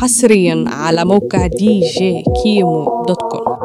حصريا على موقع دي جي كيمو دوت كوم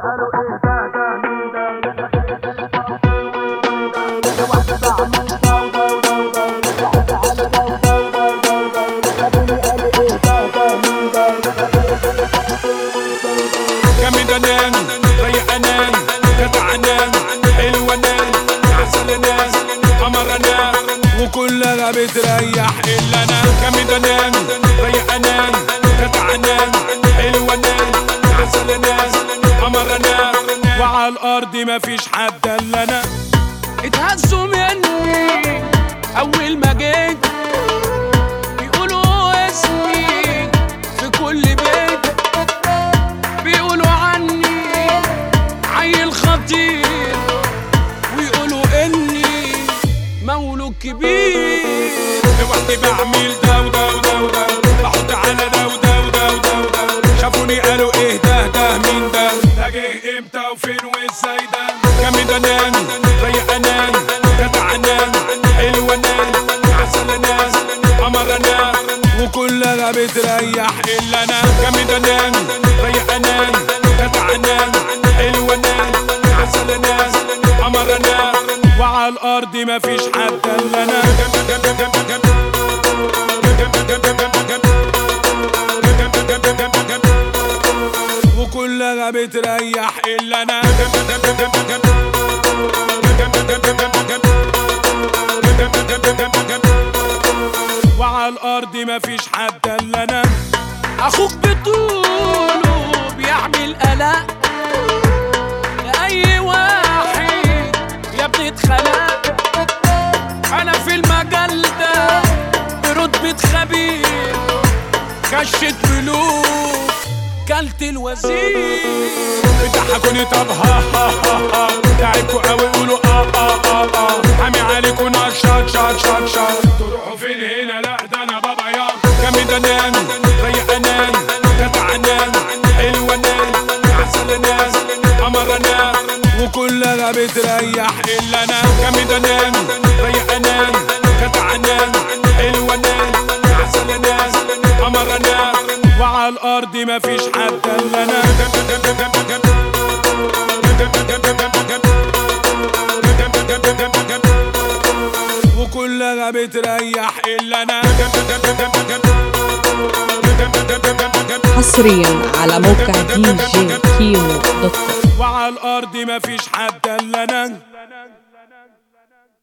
جامدنان ريقنان جدعنان حلوانان عسلنان قمرنان وكلها بتريح الا انا جامدنان ريقنان جدعنان حلوانان عسلنان قمرنان وعلى الارض مفيش حد الا انا اتهزوا مني اول ما جيت بيقولوا اسمي في كل بيت بيقولوا عني عيل خطير ويقولوا اني مولود كبير لوحدي بعمل ده وده وده وده بحط على ده وده وده وده وده شافوني قالوا ايه ده ده مين ده ده جه امتى وفين وازاي ده جامدنان ريقنان جدعنان حلوانان عسلنان قمرنان وكلها بتريح الا انا جامدنان ريقنان جدعنان حلوانان عسلنان قمرنان وعلى الارض مفيش حد الا انا وكلها بتريح الا انا وعلى الارض مفيش حد الا انا اخوك بطوله بيعمل قلق لاي واحد يا ابني اتخلق انا في المجال ده برتبة خبير كشت ملوك كلت الوزير بتضحكوني طب ها ها ها ها تعبكوا قوي قولوا اه اه اه اه حامي عليكوا نار شاط شاط شاط شاط تروحوا فين هنا لا ده انا بابا يا جامدنان ريقنان جدعنان حلوانان عسلنان قمرنان وكلها بتريح الا انا جامدنان ريقنان جدعنان حلوانان عسلنان قمرنان وعلى الارض مفيش حد الا انا وكلها بتريح الا انا حصريا على موقع دي جي كيمو دوت كوم وعلى الارض مفيش حد الا انا